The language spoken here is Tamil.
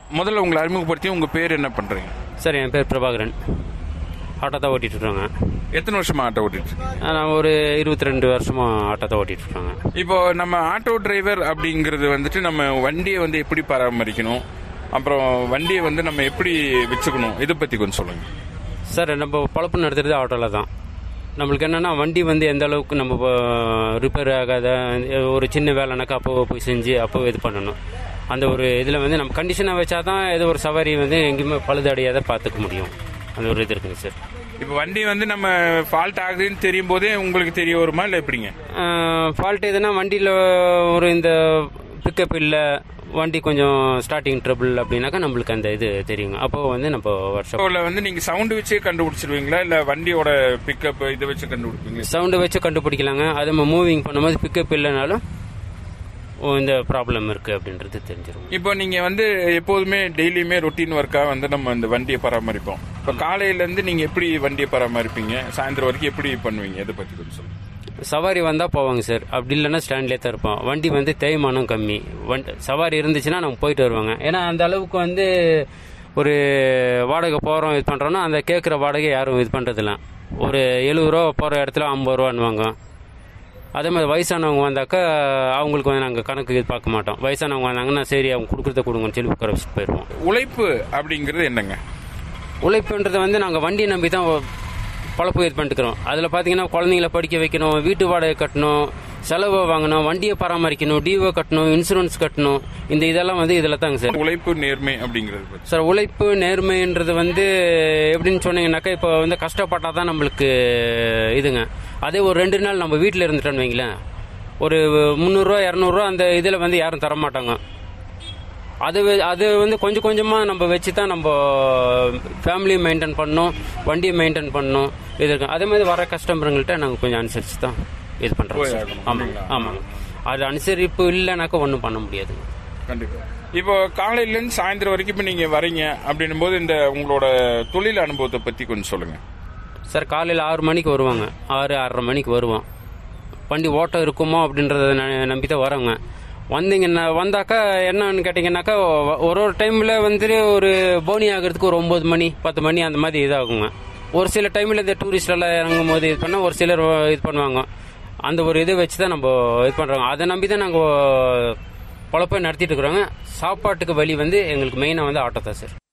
முதல்ல உங்களை அறிமுகப்படுத்தி உங்க பேர் என்ன பண்றீங்க சார் என் பேர் பிரபாகரன் ஆட்டோ தான் ஓட்டிட்டு இருக்காங்க எத்தனை வருஷமா ஆட்டோ ஓட்டிட்டு இருக்கீங்க? நான் ஒரு இருபத்தி ரெண்டு வருஷமா ஆட்டோ தான் ஓட்டிட்டு இருக்காங்க இப்போ நம்ம ஆட்டோ டிரைவர் அப்படிங்கிறது வந்துட்டு நம்ம வண்டியை வந்து எப்படி பராமரிக்கணும் அப்புறம் வண்டியை வந்து நம்ம எப்படி வச்சுக்கணும் இதை பத்தி கொஞ்சம் சொல்லுங்க சார் நம்ம பழப்பு நடத்துறது ஆட்டோவில் தான் நம்மளுக்கு என்னென்னா வண்டி வந்து எந்த அளவுக்கு நம்ம ரிப்பேர் ஆகாத ஒரு சின்ன வேலைனாக்கா அப்போ போய் செஞ்சு அப்போ இது பண்ணணும் அந்த ஒரு இதில் வந்து நம்ம கண்டிஷனாக வச்சா தான் ஏதோ ஒரு சவாரி வந்து எங்கேயுமே பழுதடையாத பார்த்துக்க முடியும் அந்த ஒரு இது இருக்குங்க சார் இப்போ வண்டி வந்து நம்ம ஃபால்ட் ஆகுதுன்னு தெரியும் போதே உங்களுக்கு தெரிய வருமா இல்லை எப்படிங்க ஃபால்ட் எதுனா வண்டியில் ஒரு இந்த பிக்கப் இல்லை வண்டி கொஞ்சம் ஸ்டார்டிங் ட்ரபிள் அப்படின்னாக்கா நம்மளுக்கு அந்த இது தெரியுங்க அப்போ வந்து நம்ம ஒர்க் ஷாப் ஆட்டோவில் வந்து நீங்க சவுண்ட் வச்சே கண்டுபிடிச்சிருவீங்களா இல்லை வண்டியோட பிக்கப் இதை வச்சு கண்டுபிடிப்பீங்க சவுண்டை வச்சு கண்டுபிடிக்கலாங்க அதே மாதிரி மூவிங் பண்ணும்போது பிக்கப் இல்லைனாலும் ஓ, இந்த ப்ராப்ளம் இருக்குது அப்படின்றது தெரிஞ்சிடும் இப்போ நீங்க வந்து எப்போதுமே டெய்லியுமே ரொட்டீன் ஒர்க்கா வந்து நம்ம இந்த வண்டியை பராமரிப்போம் இப்போ காலையில இருந்து நீங்க எப்படி வண்டியை பராமரிப்பீங்க சாயந்தரம் வரைக்கும் எப்படி பண்ணுவீங்க இதை பத்தி கொஞ்சம் சொல்லுங்க சவாரி வந்தால் போவாங்க சார் அப்படி இல்லைன்னா ஸ்டாண்ட்லேயே தான் இருப்போம் வண்டி வந்து தேய்மானம் கம்மி வண்டி சவாரி இருந்துச்சுன்னா நம்ம போயிட்டு வருவாங்க ஏன்னா அந்த அளவுக்கு வந்து ஒரு வாடகை போகிறோம் இது பண்ணுறோன்னா அந்த கேட்குற வாடகை யாரும் இது பண்ணுறதில்ல ஒரு எழுபது ரூபா போகிற இடத்துல ஐம்பது ரூபான்னுவாங்க அதே மாதிரி வயசானவங்க வந்தாக்கா அவங்களுக்கு வந்து நாங்கள் கணக்கு இது பார்க்க மாட்டோம் வயசானவங்க வந்தாங்கன்னா சரி அவங்க கொடுக்குறத கொடுங்கன்னு சொல்லி உட்கார வச்சுட்டு போயிடுவோம் உழைப்பு அப்படிங்கிறது என்னங்க உழைப்புன்றது வந்து நாங்கள் வண்டியை நம்பி தான் பழப்பு இது பண்ணிட்டுக்கிறோம் அதில் பார்த்தீங்கன்னா குழந்தைங்கள படிக்க வைக்கணும் வீட்டு வாடகை கட்டணும் செலவு வாங்கணும் வண்டியை பராமரிக்கணும் டிஓ கட்டணும் இன்சூரன்ஸ் கட்டணும் இந்த இதெல்லாம் வந்து இதில் தாங்க சார் உழைப்பு நேர்மை அப்படிங்கிறது பத்தி சார் உழைப்பு நேர்மைன்றது வந்து எப்படின்னு சொன்னீங்கன்னாக்கா இப்போ வந்து கஷ்டப்பட்டால் தான் நம்மளுக்கு இதுங்க அதே ஒரு ரெண்டு நாள் நம்ம வீட்டில் இருந்துட்டோன்னு வைங்களேன் ஒரு முந்நூறுரூவா இரநூறுவா அந்த இதில் வந்து யாரும் தர மாட்டாங்க அது வெ- அது வந்து கொஞ்சம் கொஞ்சமாக நம்ம வச்சு தான் நம்ம ஃபேமிலியை மெயின்டைன் பண்ணணும் வண்டியை மெயின்டைன் பண்ணணும் இது இருக்கு அதே மாதிரி வர கஸ்டமருங்கள்ட்ட நாங்கள் கொஞ்சம் அனுசரித்து தான் இது பண்ணுறோம் போய் சார் ஆகணும், ஆமாங்க இல்லைங்களா? ஆமாங்க அது அனுசரிப்பு இல்லைனாக்கா ஒன்றும் பண்ண முடியாதுங்க கண்டிப்பா இப்போ காலையில இருந்து சாயந்தரம் வரைக்கும் இப்போ நீங்க வரீங்க அப்படின்னும் போது இந்த உங்களோட தொழில் அனுபவத்தை பத்தி கொஞ்சம் சொல்லுங்க சார் காலையில் ஆறு மணிக்கு வருவாங்க ஆறு ஆறரை மணிக்கு வருவோம் வண்டி ஓட்டம் இருக்குமோ அப்படின்றத ந- நம்பி தான் வரோங்க வந்தீங்கன்னா வந்தாக்கா என்னன்னு கேட்டிங்கன்னாக்கா ஒ- ஒரு ஒரு டைமில் வந்துட்டு ஒரு போனி ஆகிறதுக்கு ஒரு ஒம்பது மணி பத்து மணி அந்த மாதிரி இதாகுங்க ஒரு சில டைமில் இந்த டூரிஸ்ட் எல்லாம் இறங்கும் போது இது பண்ணால் ஒரு சிலர் இது பண்ணுவாங்க அந்த ஒரு இதை வச்சு தான் நம்ம இது பண்ணுறோங்க அதை நம்பி தான் நாங்கள் பொழப்பை நடத்திட்டு இருக்கிறோங்க சாப்பாட்டுக்கு வழி வந்து எங்களுக்கு மெயினாக வந்து ஆட்டோ தான் சார்